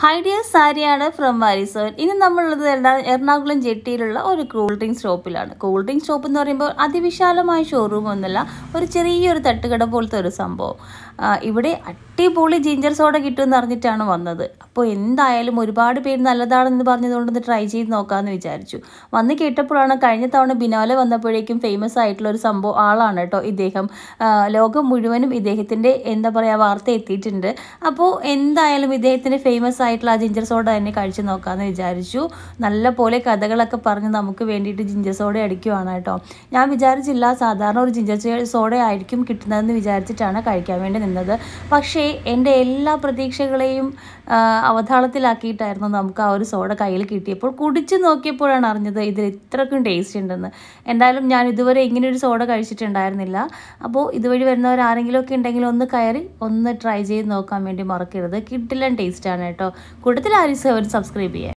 high dear സാരിയാണ് from വാരിസോൻ ഇനി നമ്മളുള്ളത് എറണാ- എറണാകുളം ജെട്ടിയിലുള്ള ഒരു കൂൾ ഡ്രിങ്ക് ഷോപ്പിലാണ് കൂൾ ഡ്രിങ്ക് ഷോപ്പ് എന്ന് പറയുമ്പോൾ അതിവിശാലമായ ഷോറൂം ഒന്നുമല്ല ഒരു ചെറിയൊരു തട്ടുകട പോലത്തെ ഒരു സംഭവം ആ, ഇവിടെ അടിപൊളി ജിഞ്ചർ സോഡ കിട്ടുമെന്ന് അറിഞ്ഞിട്ടാണ് വന്നത് അപ്പോൾ എന്തായാലും ഒരുപാട് പേര് നല്ലതാണെന്ന് പറഞ്ഞതുകൊണ്ട് ട്രൈ ചെയ്ത് നോക്കാമെന്ന് വിചാരിച്ചു വന്ന് കേട്ടപ്പോഴാണ് കഴിഞ്ഞ തവണ ബിനോലെ വന്നപ്പോഴേക്കും ഫേമസ് ആയിട്ടുള്ള ഒരു സംഭവം ആളാണ് കേട്ടോ ഇദ്ദേഹം ആ, ലോകം മുഴുവനും ഇദ്ദേഹത്തിൻ്റെ എന്താ പറയുക വാർത്ത എത്തിയിട്ടുണ്ട് അപ്പോൾ എന്തായാലും ഇദ്ദേഹത്തിൻ്റെ ഫേമസ് ആയിട്ടുള്ള ആ ജിഞ്ചർ സോഡ തന്നെ കഴിച്ചു നോക്കാമെന്ന് വിചാരിച്ചു നല്ല പോലെ കഥകളൊക്കെ പറഞ്ഞ് നമുക്ക് വേണ്ടിയിട്ട് ജിഞ്ചർ സോഡ അടിക്കുവാണ് കേട്ടോ ഞാൻ വിചാരിച്ചില്ല സാധാരണ ഒരു ജിഞ്ചർ സോഡ ആയിരിക്കും കിട്ടുന്നതെന്ന് വിചാരിച്ചിട്ടാണ് കഴിക്കാൻ വേണ്ടി നിന്നത് പക്ഷേ എൻ്റെ എല്ലാ പ്രതീക്ഷകളെയും ആ, അവതാളത്തിലാക്കിയിട്ടായിരുന്നു നമുക്ക് ആ ഒരു സോഡ കയ്യിൽ കിട്ടിയപ്പോൾ കുടിച്ച് നോക്കിയപ്പോഴാണ് അറിഞ്ഞത് ഇതിൽ ഇത്രക്കും ടേസ്റ്റ് ഉണ്ടെന്ന് എന്തായാലും ഞാൻ ഇതുവരെ ഇങ്ങനെ ഒരു സോഡ കഴിച്ചിട്ടുണ്ടായിരുന്നില്ല അപ്പോൾ ഇതുവഴി വരുന്നവർ ആരെങ്കിലും ഒക്കെ ഉണ്ടെങ്കിൽ ഒന്ന് കയറി ഒന്ന് ട്രൈ ചെയ്ത് നോക്കാൻ വേണ്ടി മറക്കരുത് കിട്ടില്ല ടേസ്റ്റാണ് കേട്ടോ കൂട്ടത്തിൽ ആരും സബ്സ്ക്രൈബ് ചെയ്യാൻ